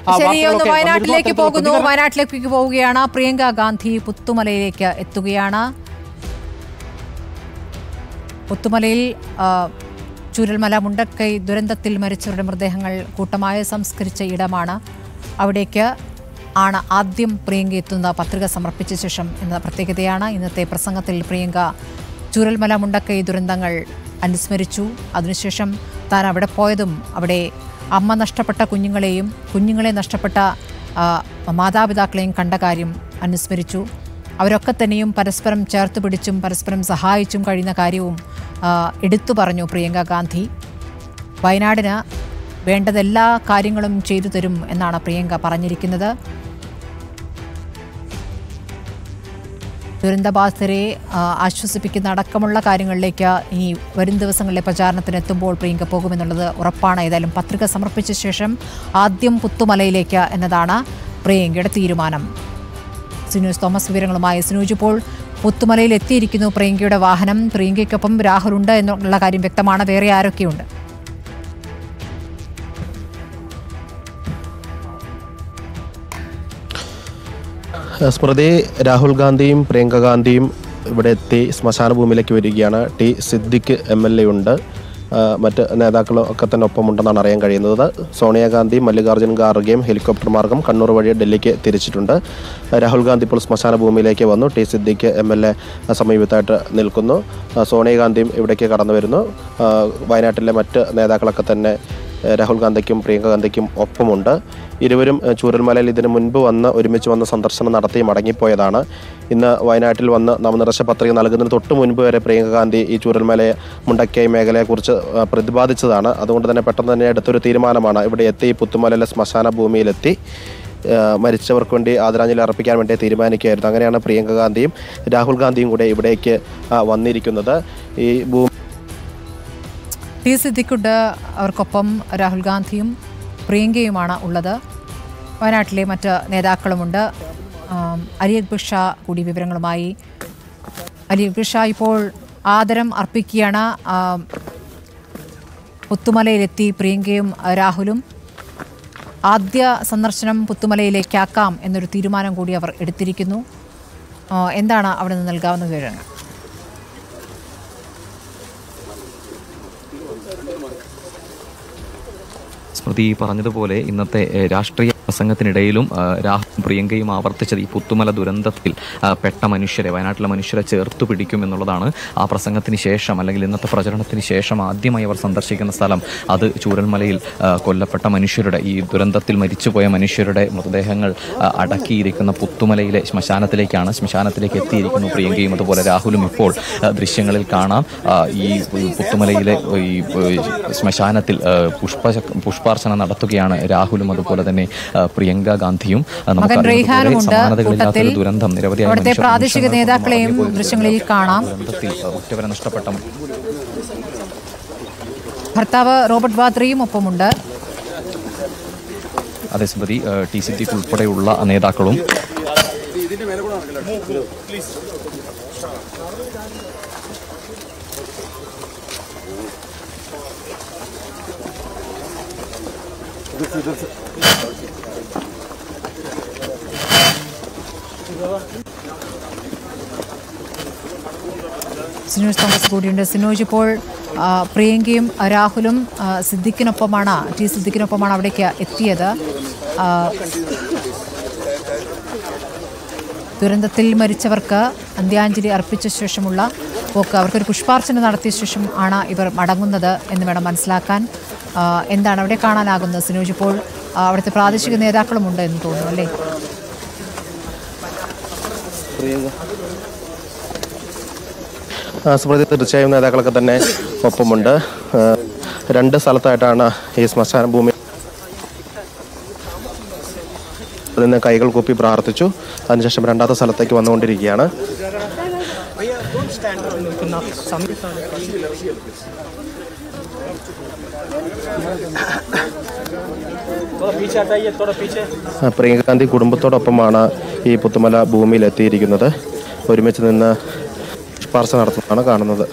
ആ, ശരി ഒന്ന് വാർത്തകളൊക്കെ വയനാട്ടിലേക്ക് വന്നിരുന്നു. പോകുന്നു പ്രതികരണം- വയനാട്ടിലേക്ക് പോവുകയാണ് പ്രിയങ്ക ഗാന്ധി പുത്തുമലയിലേക്ക് എത്തുകയാണ് പുത്തുമലയിൽ ആ, ചൂരൽമല മുണ്ടക്കൈ ദുരന്തത്തിൽ മരിച്ചവരുടെ മൃതദേഹങ്ങൾ കൂട്ടമായി സംസ്കരിച്ച ഇടമാണ് അവിടേക്ക് ആണ് ആദ്യം പ്രിയങ്ക എത്തുന്ന പത്രിക സമർപ്പിച്ച ശേഷം എന്ന പ്രത്യേകതയാണ് ഇന്നത്തെ പ്രസംഗത്തിൽ പ്രിയങ്ക ചൂരൽമല മുണ്ടക്കൈ ദുരന്തങ്ങൾ അനുസ്മരിച്ചു അതിനുശേഷം താൻ അവിടെ പോയതും അവിടെ അമ്മ നഷ്ടപ്പെട്ട കുഞ്ഞുങ്ങളെയും കുഞ്ഞുങ്ങളെ നഷ്ടപ്പെട്ട ആ, മാതാപിതാക്കളെയും കണ്ട കാര്യം അനുസ്മരിച്ചു അവരൊക്കെ തന്നെയും പരസ്പരം ചേർത്ത് പിടിച്ചും പരസ്പരം സഹായിച്ചും കഴിയുന്ന കാര്യവും ആ, എടുത്തു പറഞ്ഞു പ്രിയങ്ക ഗാന്ധി വയനാടിന് വേണ്ടതെല്ലാ കാര്യങ്ങളും ചെയ്തു തരും എന്നാണ് പ്രിയങ്ക പറഞ്ഞിരിക്കുന്നത് ദുരന്തബാധിതരെ ആ, ആശ്വസിപ്പിക്കുന്ന അടക്കമുള്ള കാര്യങ്ങളിലേക്ക് ഇനി വരും ദിവസങ്ങളിലെ പ്രചാരണത്തിന് എത്തുമ്പോൾ പ്രിയങ്ക പോകുമെന്നുള്ളത് ഉറപ്പാണ് ഏതായാലും പത്രിക സമർപ്പിച്ച ശേഷം ആദ്യം പുത്തുമലയിലേക്ക് എന്നതാണ് പ്രിയങ്കയുടെ തീരുമാനം സിനൂസ് തോമസ് വിവരങ്ങളുമായി സിനൂജ് ഇപ്പോൾ പുത്തുമലയിൽ എത്തിയിരിക്കുന്നു പ്രിയങ്കയുടെ വാഹനം പ്രിയങ്കയ്ക്കൊപ്പം രാഹുലുണ്ട് എന്നുള്ള കാര്യം വ്യക്തമാണ് വേറെ ആരൊക്കെയുണ്ട് സ്മൃതി രാഹുൽ ഗാന്ധിയും പ്രിയങ്ക ഗാന്ധിയും ഇവിടെ എത്തി ശ്മശാന ഭൂമിയിലേക്ക് വരികയാണ് T Siddique M L A ഉണ്ട് ആ, മറ്റ് നേതാക്കളും ഒക്കെ തന്നെ ഒപ്പമുണ്ടെന്നാണ് അറിയാൻ കഴിയുന്നത് സോണിയാഗാന്ധി മല്ലികാർജ്ജുൻ ഖാർഗെയും ഹെലികോപ്റ്റർ മാർഗം കണ്ണൂർ വഴി ഡൽഹിക്ക് തിരിച്ചിട്ടുണ്ട് രാഹുൽ ഗാന്ധി ഇപ്പോൾ ശ്മശാന ഭൂമിയിലേക്ക് വന്നു T Siddique M L A സമീപത്തായിട്ട് നിൽക്കുന്നു ആ, സോണിയാഗാന്ധിയും ഇവിടേക്ക് കടന്നു വരുന്നു ആ, വയനാട്ടിലെ മറ്റ് നേതാക്കളൊക്കെ തന്നെ ഏഹ് രാഹുൽ ഗാന്ധിക്കും പ്രിയങ്ക ഗാന്ധിക്കും ഒപ്പമുണ്ട് ഇരുവരും ഏഹ് ചൂരൽമലയിൽ ഇതിനു മുൻപ് വന്ന് ഒരുമിച്ച് വന്ന് സന്ദർശനം നടത്തി മടങ്ങിപ്പോയതാണ് ഇന്ന് വയനാട്ടിൽ വന്ന് നാമനിർദ്ദേശ പത്രിക നൽകുന്നതിന് തൊട്ട് മുൻപ് വരെ പ്രിയങ്ക ഗാന്ധി ഈ ചൂരൽമലയെ മുണ്ടക്കൈ മേഖലയെക്കുറിച്ച് ഏഹ് പ്രതിപാദിച്ചതാണ് അതുകൊണ്ട് തന്നെ പെട്ടെന്ന് തന്നെ എടുത്തൊരു തീരുമാനമാണ് ഇവിടെ എത്തി പുത്തുമലയിലെ ശ്മശാന ഭൂമിയിലെത്തി ഏഹ് മരിച്ചവർക്ക് വേണ്ടി ആദരാഞ്ജലി അർപ്പിക്കാൻ വേണ്ടി തീരുമാനിക്കുകയായിരുന്നു അങ്ങനെയാണ് പ്രിയങ്ക ഗാന്ധിയും രാഹുൽ ഗാന്ധിയും കൂടെ ഇവിടേക്ക് ആ, വന്നിരിക്കുന്നത് ഈ ഭൂമി ടി സിദ്ദിഖുണ്ട് അവർക്കൊപ്പം രാഹുൽ ഗാന്ധിയും പ്രിയങ്കയുമാണ് ഉള്ളത് വയനാട്ടിലെ മറ്റ് നേതാക്കളുമുണ്ട് ആം, അലി അക്ബർ ഷാ കൂടി വിവരങ്ങളുമായി അലി അക്ബർ ഷാ ഇപ്പോൾ ആദരം അർപ്പിക്കുകയാണ് ആം, പുത്തുമലയിലെത്തി പ്രിയങ്കയും രാഹുലും ആദ്യ സന്ദർശനം പുത്തുമലയിലേക്കാക്കാം എന്നൊരു തീരുമാനം കൂടി അവർ എടുത്തിരിക്കുന്നു ആ, എന്താണ് അവിടെ നിന്ന് നൽകാവുന്ന വിവരങ്ങൾ സ്മൃതി പറഞ്ഞതുപോലെ ഇന്നത്തെ ഏഹ്, രാഷ്ട്രീയ പ്രസംഗത്തിനിടയിലും ആ, രാഹുലും പ്രിയങ്കയും ആവർത്തിച്ചത് ഈ പുത്തുമല ദുരന്തത്തിൽ ആ, പെട്ട മനുഷ്യരെ വയനാട്ടിലെ മനുഷ്യരെ ചേർത്ത് പിടിക്കും എന്നുള്ളതാണ് ആ പ്രസംഗത്തിന് ശേഷം അല്ലെങ്കിൽ ഇന്നത്തെ പ്രചരണത്തിന് ശേഷം ആദ്യമായി അവർ സന്ദർശിക്കുന്ന സ്ഥലം അത് ചൂരൽമലയിൽ ആ, കൊല്ലപ്പെട്ട മനുഷ്യരുടെ ഈ ദുരന്തത്തിൽ മരിച്ചുപോയ മനുഷ്യരുടെ മൃതദേഹങ്ങൾ ആ, അടക്കിയിരിക്കുന്ന പുത്തുമലയിലെ ശ്മശാനത്തിലേക്കാണ് ശ്മശാനത്തിലേക്ക് എത്തിയിരിക്കുന്നു പ്രിയങ്കയും അതുപോലെ രാഹുലും ഇപ്പോൾ ആ, ദൃശ്യങ്ങളിൽ കാണാം ആ, ഈ പുത്തുമലയിലെ ഈ ഏഹ്, ശ്മശാനത്തിൽ ഏഹ്, പുഷ്പ പുഷ്പാർച്ചന നടത്തുകയാണ് രാഹുലും അതുപോലെ തന്നെ ആ, പ്രിയങ്ക ഗാന്ധിയും ആ, മകൻ നമുക്കറിയാം റെയ്ഹാനും ഉണ്ട് സമാനതകളില്ലാത്തൊരു കൂട്ടത്തിൽ ദുരന്തം നിരവധിയായ അവിടുത്തെ മനുഷ്യർ പ്രാദേശിക നിമിഷങ്ങൾക്കൊപ്പം നേതാക്കളെയും മടങ്ങിപ്പോയ ദൃശ്യങ്ങളിൽ കാണാം ദുരന്തത്തിൽ ആ, ഉറ്റവരെ നഷ്ടപ്പെട്ട ഭർത്താവ് റോബർട്ട് വാദ്രയും ഒപ്പമുണ്ട് അതേ സ്മൃതി ആ, ടി സിദ്ദിഖ് ഉൾപ്പെടെയുള്ള നേതാക്കളും സിനോജ് തോമസ് കൂടിയുണ്ട് സിനോജ് ഇപ്പോൾ ആ, പ്രിയങ്കയും ആ, രാഹുലും ആ, സിദ്ദിഖിനൊപ്പമാണ് ടി സിദ്ദിഖിനൊപ്പമാണ് അവിടേക്ക് എത്തിയത് ആ, ദുരന്തത്തിൽ മരിച്ചവർക്ക് അന്ത്യാഞ്ജലി അർപ്പിച്ച ശേഷമുള്ള പോക്ക് അവർക്കൊരു പുഷ്പാർച്ചന നടത്തിയ ശേഷം ആണ് ഇവർ മടങ്ങുന്നത് എന്ന് വേണം മനസ്സിലാക്കാൻ ആ, എന്താണ് അവിടെ കാണാനാകുന്നത് സിനോജ് ഇപ്പോൾ ആ, അവിടുത്തെ പ്രാദേശിക നേതാക്കളുമുണ്ട് എന്ന് തോന്നുന്നു അല്ലേ ആ, സ്മൃതി തീർച്ചയായും നേതാക്കളൊക്കെ തന്നെ ഒപ്പമുണ്ട് ആ, രണ്ട് സ്ഥലത്തായിട്ടാണ് ഈ ശ്മശാന ഭൂമി നിന്ന് കൈകൾ കൂപ്പി പ്രാർത്ഥിച്ചു അതിനുശേഷം രണ്ടാമത്തെ സ്ഥലത്തേക്ക് വന്നുകൊണ്ടിരിക്കുകയാണ് ആ, പ്രിയങ്ക ഗാന്ധി കുടുംബത്തോടൊപ്പമാണ് ഈ പുത്തുമല ഭൂമിയിൽ എത്തിയിരിക്കുന്നത് ഒരുമിച്ച് നിന്ന് പുഷ്പാർച്ച നടത്തുന്നതാണ് കാണുന്നത്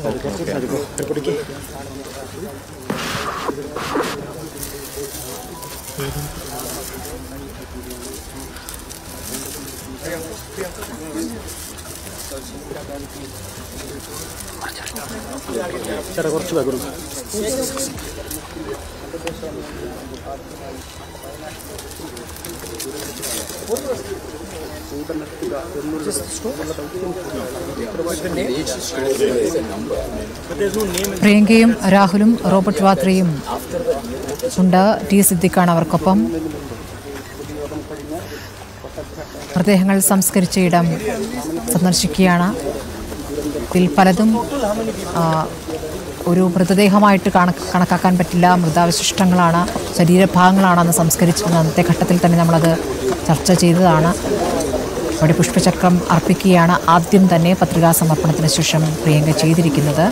പ്രിയങ്കയും രാഹുലും റോബർട്ട് വാദ്രയും ഉണ്ട് ടി സിദ്ദിഖാണ് അവർക്കൊപ്പം മൃതദേഹങ്ങൾ സംസ്കരിച്ച ഇടം സന്ദർശിക്കുകയാണ് ഇതിൽ പലതും ആ, ഒരു മൃതദേഹമായിട്ട് കണക്ക് കണക്കാക്കാൻ പറ്റില്ല മൃതാവശിഷ്ടങ്ങളാണ് ശരീരഭാഗങ്ങളാണ് അന്ന് സംസ്കരിച്ചിരുന്നത് അന്നത്തെ ഘട്ടത്തിൽ തന്നെ നമ്മളത് ചർച്ച ചെയ്തതാണ് അവിടെ പുഷ്പചക്രം അർപ്പിക്കുകയാണ് ആദ്യം തന്നെ പത്രികാ സമർപ്പണത്തിന് ശേഷം പ്രിയങ്ക ചെയ്തിരിക്കുന്നത്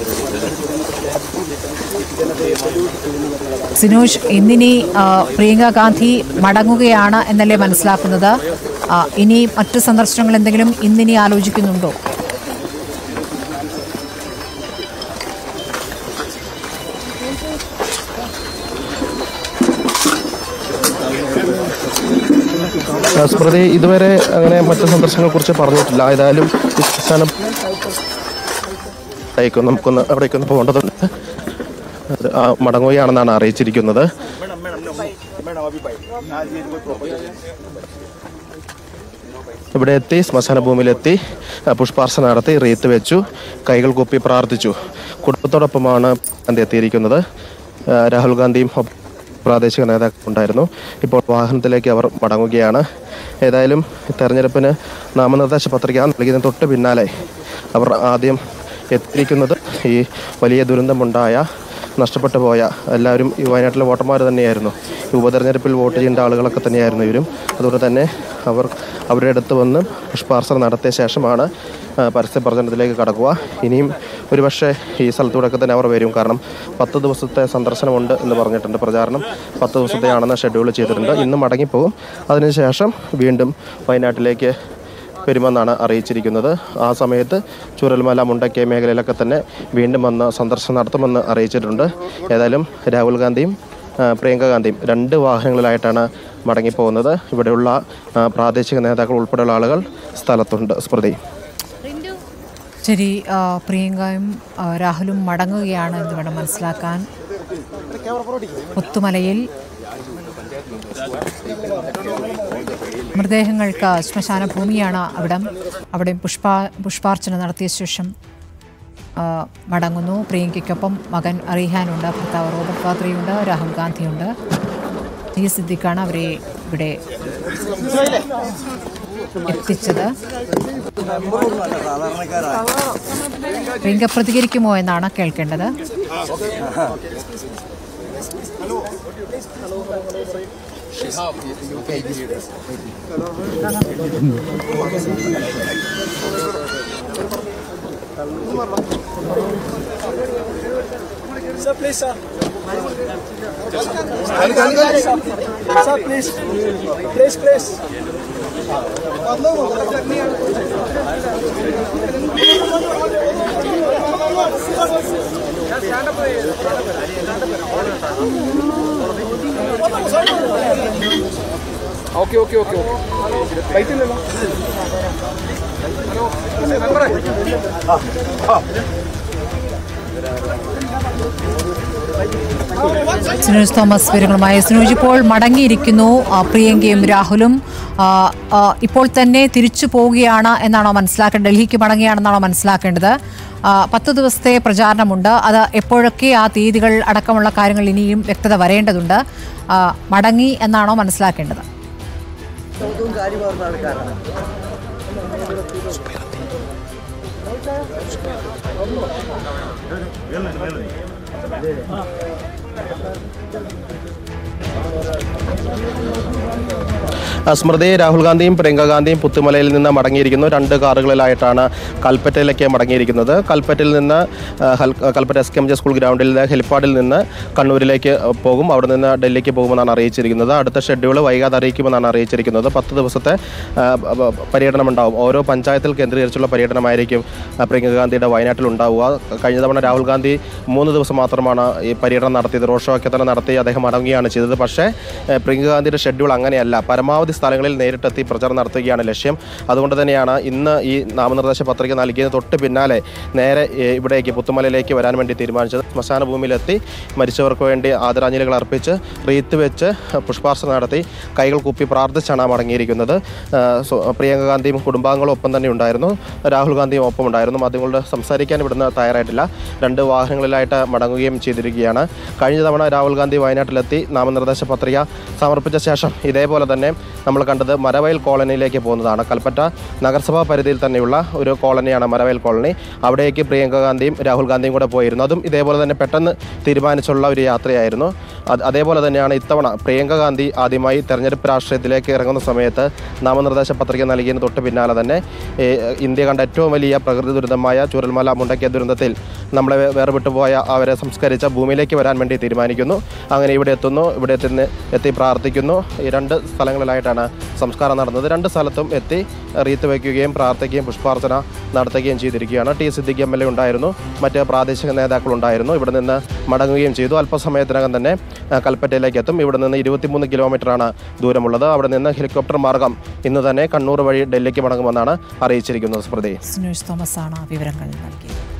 സിനോജ് ഇന്നിനി ആ, പ്രിയങ്ക ഗാന്ധി മടങ്ങുകയാണ് എന്നല്ലേ മനസ്സിലാക്കുന്നത് ആ, ഇനി മറ്റ് സന്ദർശനങ്ങൾ എന്തെങ്കിലും ഇന്നിനി ആലോചിക്കുന്നുണ്ടോ ആ, സ്മൃതി ഇതുവരെ അങ്ങനെ മറ്റു സന്ദർശനങ്ങളെ കുറിച്ച് പറഞ്ഞിട്ടില്ല ഏതായാലും ഈ ശ്മശാനം അവിടേക്കൊന്ന് നമുക്കൊന്ന് അവിടേക്കൊന്ന് പോകേണ്ടതുണ്ട് അത് ആ, മടങ്ങുകയാണെന്നാണ് അറിയിച്ചിരിക്കുന്നത് ഇവിടെ എത്തി ശ്മശാന ഭൂമിയിലെത്തി ആ, പുഷ്പാർച്ചന നടത്തി റീത്ത് വെച്ചു കൈകൾ കൂപ്പി പ്രാർത്ഥിച്ചു കുടുംബത്തോടൊപ്പമാണ് ഗാന്ധി എത്തിയിരിക്കുന്നത് ആ, രാഹുൽ ഗാന്ധിയും ഒപ്പം പ്രാദേശിക നേതാക്കൾ ഉണ്ടായിരുന്നു ഇപ്പോൾ വാഹനത്തിലേക്ക് അവർ മടങ്ങുകയാണ് ഏതായാലും തെരഞ്ഞെടുപ്പിന് നാമനിർദ്ദേശ പത്രിക നൽകിയതിന് തൊട്ട് പിന്നാലെ അവർ ആദ്യം എത്തിയിരിക്കുന്നത് ഈ വലിയ ദുരന്തമുണ്ടായ നഷ്ടപ്പെട്ടു പോയ എല്ലാവരും ഈ വയനാട്ടിലെ വോട്ടർമാർ തന്നെയായിരുന്നു ഈ ഉപതെരഞ്ഞെടുപ്പിൽ വോട്ട് ചെയ്യേണ്ട ആളുകളൊക്കെ തന്നെയായിരുന്നു ഇവരും അതുകൊണ്ട് തന്നെ അവർ അവരുടെ അടുത്ത് വന്ന് പുഷ്പാർച്ചന നടത്തിയ ശേഷമാണ് ആ, പരസ്യ പ്രചരണത്തിലേക്ക് കടക്കുക ഇനിയും ഒരുപക്ഷെ ഈ സ്ഥലത്തൂടെയൊക്കെ തന്നെ അവർ വരും കാരണം പത്ത് ദിവസത്തെ സന്ദർശനമുണ്ട് എന്ന് പറഞ്ഞിട്ടുണ്ട് പ്രചാരണം പത്ത് ദിവസത്തെയാണെന്ന് ഷെഡ്യൂൾ ചെയ്തിട്ടുണ്ട് ഇന്ന് മടങ്ങിപ്പോകും അതിനുശേഷം വീണ്ടും വയനാട്ടിലേക്ക് വരുമെന്നാണ് അറിയിച്ചിരിക്കുന്നത് ആ സമയത്ത് ചുരൽമല മുണ്ടക്കൈ മേഖലയിലൊക്കെ തന്നെ വീണ്ടും വന്ന് സന്ദർശനം നടത്തുമെന്ന് അറിയിച്ചിട്ടുണ്ട് ഏതായാലും രാഹുൽ ഗാന്ധിയും ആ, പ്രിയങ്ക ഗാന്ധിയും രണ്ട് വാഹനങ്ങളിലായിട്ടാണ് മടങ്ങിപ്പോകുന്നത് ഇവിടെയുള്ള ആ, പ്രാദേശിക നേതാക്കൾ ഉൾപ്പെടെയുള്ള ആളുകൾ സ്ഥലത്തുണ്ട് സ്മൃതി ശരി ആ, പ്രിയങ്കയും ആ, രാഹുലും മടങ്ങുകയാണ് എന്ന് വേണം മനസ്സിലാക്കാൻ പുത്തുമലയിൽ മൃതദേഹങ്ങൾക്ക് ശ്മശാന ഭൂമിയാണ് അവിടം അവിടെ പുഷ്പ പുഷ്പാർച്ചന നടത്തിയ ശേഷം ആ, മടങ്ങുന്നു പ്രിയങ്കയ്ക്കൊപ്പം മകൻ അറിഹാനുണ്ട് ഭർത്താവ് റോബർട്ട് വാദ്രയുണ്ട് രാഹുൽ ഗാന്ധിയുണ്ട് ടി സിദ്ദിഖാണ് അവരെ ഇവിടെ എത്തിച്ചത് പ്രിയങ്ക പ്രതികരിക്കുമോ എന്നാണ് കേൾക്കേണ്ടത് Sir, please, sir. Sir, please. Please, please. Okay okay okay okay light ഇല്ലല്ലോ സുനോജ് തോമസ് വിവരങ്ങളുമായി സുനോജ് ഇപ്പോൾ മടങ്ങിയിരിക്കുന്നു ആ, പ്രിയങ്കയും രാഹുലും ആ, ആ, ഇപ്പോൾ തന്നെ തിരിച്ചു പോവുകയാണ് എന്നാണോ മനസ്സിലാക്കേണ്ടത് ഡൽഹിക്ക് മടങ്ങുകയാണെന്നാണോ മനസ്സിലാക്കേണ്ടത് ആ, പത്ത് ദിവസത്തെ പ്രചാരണമുണ്ട് അത് എപ്പോഴൊക്കെ ആ തീയതികൾ അടക്കമുള്ള കാര്യങ്ങൾ ഇനിയും വ്യക്തത വരേണ്ടതുണ്ട് ആ, മടങ്ങി എന്നാണോ മനസ്സിലാക്കേണ്ടത് ആ, സ്മൃതി രാഹുൽ ഗാന്ധിയും പ്രിയങ്ക ഗാന്ധിയും പുത്തുമലയിൽ നിന്ന് മടങ്ങിയിരിക്കുന്നു രണ്ട് കാറുകളിലായിട്ടാണ് കൽപ്പറ്റയിലേക്ക് മടങ്ങിയിരിക്കുന്നത് കൽപ്പറ്റയിൽ നിന്ന് ആ, ഹൽ- Kalpetta S K M J school ഗ്രൗണ്ടിൽ നിന്ന് ഹെലിപ്പാഡിൽ നിന്ന് കണ്ണൂരിലേക്ക് പോകും അവിടെ നിന്ന് ഡൽഹിക്ക് പോകുമെന്നാണ് അറിയിച്ചിരിക്കുന്നത് അടുത്ത ഷെഡ്യൂൾ വൈകാതെ അറിയിക്കുമെന്നാണ് അറിയിച്ചിരിക്കുന്നത് പത്ത് ദിവസത്തെ ആ, ബ- ബ- പര്യടനം ഉണ്ടാവും ഓരോ പഞ്ചായത്തിൽ കേന്ദ്രീകരിച്ചുള്ള പര്യടനമായിരിക്കും ആ, പ്രിയങ്ക ഗാന്ധിയുടെ വയനാട്ടിൽ ഉണ്ടാവുക കഴിഞ്ഞ തവണ രാഹുൽ ഗാന്ധി മൂന്ന് ദിവസം മാത്രമാണ് ഈ പര്യടനം നടത്തിയത് റോഡ് ഷോ ഒക്കെ തന്നെ നടത്തി അദ്ദേഹം മടങ്ങുകയാണ് ചെയ്തത് പക്ഷേ ഏഹ്, പ്രിയങ്ക ഗാന്ധിയുടെ ഷെഡ്യൂൾ അങ്ങനെയല്ല പരമാവധി സ്ഥലങ്ങളിൽ നേരിട്ടെത്തി പ്രചരണം നടത്തുകയാണ് ലക്ഷ്യം അതുകൊണ്ട് തന്നെയാണ് ഇന്ന് ഈ നാമനിർദ്ദേശ പത്രിക നൽകിയതിന് തൊട്ട് പിന്നാലെ നേരെ ഏഹ്, ഇവിടേക്ക് പുത്തുമലയിലേക്ക് വരാൻ വേണ്ടി തീരുമാനിച്ചത് ശ്മശാന ഭൂമിയിലെത്തി മരിച്ചവർക്ക് വേണ്ടി ആദരാഞ്ജലികൾ അർപ്പിച്ച് റീത്ത് വെച്ച് പുഷ്പാർച്ചന നടത്തി കൈകൾ കുപ്പി പ്രാർത്ഥിച്ചാണ് മടങ്ങിയിരിക്കുന്നത് ഏഹ്, സോ- പ്രിയങ്ക ഗാന്ധിയും കുടുംബാംഗങ്ങളും ഒപ്പം തന്നെ ഉണ്ടായിരുന്നു രാഹുൽ ഗാന്ധിയും ഒപ്പം ഉണ്ടായിരുന്നു മാധ്യമങ്ങളോട് സംസാരിക്കാൻ ഇവിടുന്ന് തയ്യാറായിട്ടില്ല രണ്ട് വാഹനങ്ങളിലായിട്ട് മടങ്ങുകയും ചെയ്തിരിക്കുകയാണ് കഴിഞ്ഞ തവണ രാഹുൽ ഗാന്ധി വയനാട്ടിലെത്തി നാമനിർദ്ദേശ പത്രിക സമർപ്പിച്ച ശേഷം ഇതേപോലെ തന്നെ നമ്മൾ കണ്ടത് മരവയൽ കോളനിയിലേക്ക് പോകുന്നതാണ് കൽപ്പറ്റ നഗരസഭാ പരിധിയിൽ തന്നെയുള്ള ഒരു കോളനിയാണ് മരവയൽ കോളനി അവിടേക്ക് പ്രിയങ്ക ഗാന്ധിയും രാഹുൽ ഗാന്ധിയും കൂടെ പോയിരുന്നു അതും ഇതേപോലെ തന്നെ പെട്ടെന്ന് തീരുമാനിച്ചുള്ള ഒരു യാത്രയായിരുന്നു അത് അതേപോലെ തന്നെയാണ് ഇത്തവണ പ്രിയങ്ക ഗാന്ധി ആദ്യമായി തെരഞ്ഞെടുപ്പ് രാഷ്ട്രീയത്തിലേക്ക് ഇറങ്ങുന്ന സമയത്ത് നാമനിർദ്ദേശ പത്രിക നൽകിയതിന് തൊട്ട് പിന്നാലെ തന്നെ ഏ, ഇന്ത്യ കണ്ട ഏറ്റവും വലിയ പ്രകൃതി ദുരന്തമായ ചൂരൽമല മുണ്ടക്കിയ ദുരന്തത്തിൽ നമ്മളെ വേ- വേർപെട്ടു പോയ അവരെ സംസ്കരിച്ച ഭൂമിയിലേക്ക് വരാൻ വേണ്ടി തീരുമാനിക്കുന്നു അങ്ങനെ ഇവിടെ എത്തുന്നു ഇവിടെ എത്തുന്ന എത്തി പ്രാർത്ഥിക്കുന്നു ഈ രണ്ട് സ്ഥലങ്ങളിലായിട്ടാണ് സംസ്കാരം നടന്നത് രണ്ട് സ്ഥലത്തും എത്തി റീത്ത് വയ്ക്കുകയും പ്രാർത്ഥിക്കുകയും പുഷ്പാർച്ചന നടത്തുകയും ചെയ്തിരിക്കുകയാണ് T Siddique M L A ഉണ്ടായിരുന്നു മറ്റ് പ്രാദേശിക നേതാക്കളുണ്ടായിരുന്നു ഇവിടെ നിന്ന് മടങ്ങുകയും ചെയ്തു അല്പസമയത്തിനകം തന്നെ ആ, കൽപ്പറ്റയിലേക്ക് എത്തും ഇവിടെ നിന്ന് ഇരുപത്തിമൂന്ന് കിലോമീറ്ററാണ് ദൂരമുള്ളത് അവിടെ നിന്ന് ഹെലികോപ്റ്റർ മാർഗം ഇന്ന് തന്നെ കണ്ണൂർ വഴി ഡൽഹിക്ക് മടങ്ങുമെന്നാണ് അറിയിച്ചിരിക്കുന്നത് സ്മൃതി സുനേഷ് തോമസ് ആണ് വിവരങ്ങൾ നൽകിയത്